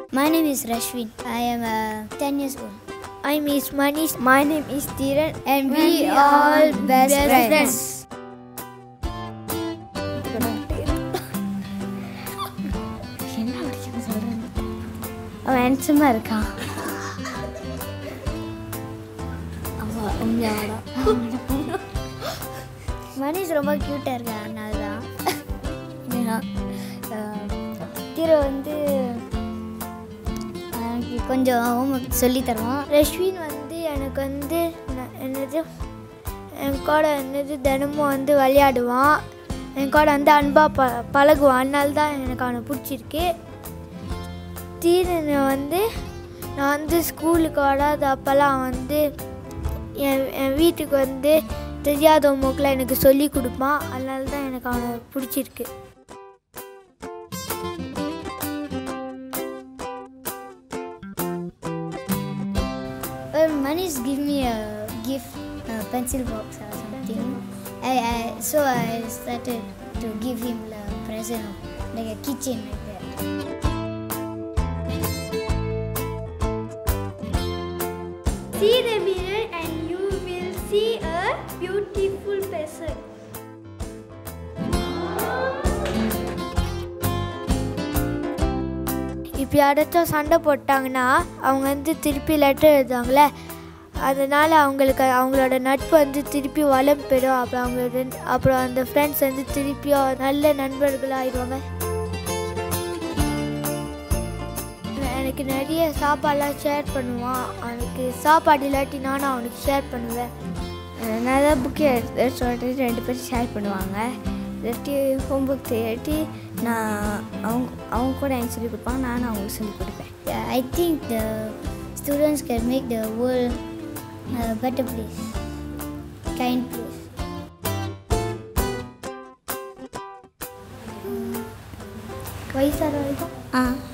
My name is Rashwin. I am uh, 10 years old. I'm Miss Manish. My name is Dhiran and we all best, friends. என்ன படிக்க சொல்றேன் அவன் ஹேண்ட்ஸமாக இருக்கான் அவன் உண்மையாடா மனிஷ் ரொம்ப க்யூட்டாக இருக்கா அதனால தான் தீர வந்து எனக்கு கொஞ்சம் ஹோம்ஒர்க் சொல்லி தருவான் ரஷ்வின் வந்து எனக்கு வந்து ந- என்னது என் கூட என்னது தினமும் வந்து விளையாடுவான் என் கூட வந்து அன்பாக ப பழகுவான் அதனால தான் எனக்கு அவனை பிடிச்சிருக்கு தீரனை வந்து நான் வந்து ஸ்கூலுக்கு வராத அப்போல்லாம் வந்து என் என் வீட்டுக்கு வந்து தெரியாத மூக்கில் எனக்கு சொல்லி கொடுப்பான் அதனால தான் எனக்கு அவனை பிடிச்சிருக்கு Well, Manish give me a gift, a pencil box or something. I, I, so I started to give him a present, of, like a keychain like that. See the mirror and you will see a beautiful person. இப்போ யாராச்சும் சண்டை போட்டாங்கன்னா அவங்க வந்து திருப்பி letter எழுதுவாங்களே அதனால் அவங்களுக்கு அவங்களோட நட்பு வந்து திருப்பி வளம் பெறும் அப்புறம் அவங்களோட அப்புறம் அந்த ஃப்ரெண்ட்ஸ் வந்து திருப்பியும் நல்ல நண்பர்களாக ஆயிடுவாங்க எனக்கு நிறைய சாப்பாடெலாம் ஷேர் பண்ணுவான் அவனுக்கு சாப்பாடு இல்லாட்டி நானும் அவனுக்கு ஷேர் பண்ணுவேன் நான் தான் புக்கு எடுத்து சொல்லிட்டு ரெண்டு பேரும் ஷேர் பண்ணுவாங்க இல்லாட்டி ஹோம்ஒர்க் தெரியாட்டி நான் அவங்க அவங்க கூட எனக்கு சொல்லிக் கொடுப்பாங்க நானும் அவங்களுக்கு சொல்லிக் கொடுப்பேன் Yeah, I think the students can make the world a better place, kind place. வயசான வரைக்கும் ஆ